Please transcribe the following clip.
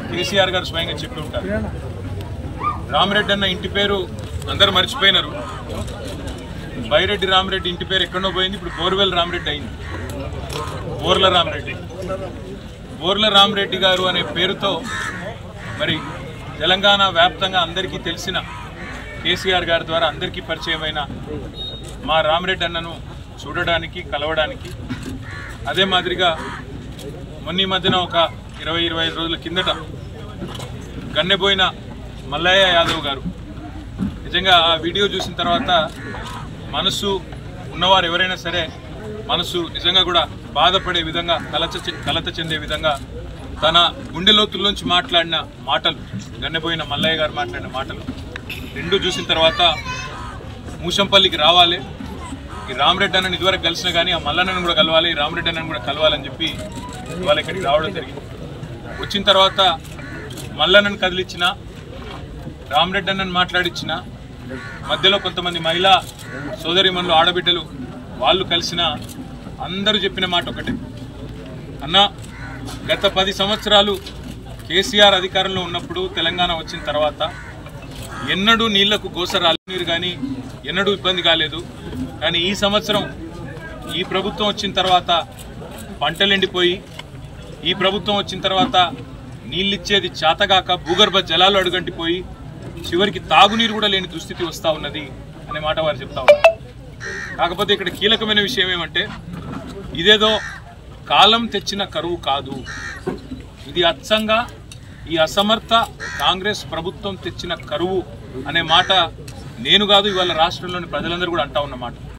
కేసీఆర్ గారు స్వయంగా చెప్పి ఉంటారు రామరెడ్డి అన్న ఇంటి పేరు అందరు మర్చిపోయినారు బైరెడ్డి రామరెడ్డి ఇంటి పేరు ఎక్కడో పోయింది ఇప్పుడు బోర్వెల్ రామరెడ్డి అయింది బోర్ల రామరెడ్డి బోర్ల రామరెడ్డి గారు అనే పేరుతో మరి తెలంగాణ వ్యాప్తంగా అందరికీ తెలిసిన కేసీఆర్ గారి ద్వారా అందరికీ పరిచయమైన మా రామరెడ్డి అన్నను చూడడానికి కలవడానికి అదే మాదిరిగా మొన్న ఈ మధ్యన ఒక ఇరవై ఇరవై ఐదు రోజుల కిందట గన్నెపోయిన మల్లయ్య యాదవ్ గారు నిజంగా ఆ వీడియో చూసిన తర్వాత మనసు ఉన్నవారు ఎవరైనా సరే మనసు నిజంగా కూడా బాధపడే విధంగా కలత చె- కలత చెందే విధంగా తన గుండె లోతుల్లోంచి మాట్లాడిన మాటలు గన్నెపోయిన మల్లయ్య గారు మాట్లాడిన మాటలు రెండు చూసిన తర్వాత మూషంపల్లికి రావాలి ఈ రామరెడ్డి అన్నని ఇదివరకు కలిసిన కానీ ఆ మల్లన్నను కూడా కలవాలి ఈ రామరెడ్డి అన్నను కూడా కలవాలని చెప్పి ఇవాళ ఇక్కడికి రావడం జరిగింది వచ్చిన తర్వాత మల్లన్నను కదిలిచ్చిన రామరెడ్డి అన్నను మాట్లాడిచ్చిన మధ్యలో కొంతమంది మహిళా సోదరిమణులు ఆడబిడ్డలు వాళ్ళు కలిసిన అందరూ చెప్పిన మాట ఒకటే అన్న గత పది సంవత్సరాలు కేసీఆర్ అధికారంలో ఉన్నప్పుడు తెలంగాణ వచ్చిన తర్వాత ఎన్నడూ నీళ్లకు గోస నీరు కానీ ఎన్నడూ ఇబ్బంది కాలేదు కానీ ఈ సంవత్సరం ఈ ప్రభుత్వం వచ్చిన తర్వాత పంటలు ఎండిపోయి ఈ ప్రభుత్వం వచ్చిన తర్వాత నీళ్ళిచ్చేది చేతగాక భూగర్భ జలాలు అడుగంటిపోయి చివరికి తాగునీరు కూడా లేని దుస్థితి వస్తూ ఉన్నది అనే మాట వారు చెప్తా ఉన్నారు కాకపోతే ఇక్కడ కీలకమైన విషయం ఏమంటే ఇదేదో కాలం తెచ్చిన కరువు కాదు ఇది అచ్చంగా ఈ అసమర్థ కాంగ్రెస్ ప్రభుత్వం తెచ్చిన కరువు అనే మాట నేను కాదు ఇవాళ రాష్ట్రంలోని ప్రజలందరూ కూడా అంటా ఉన్నమాట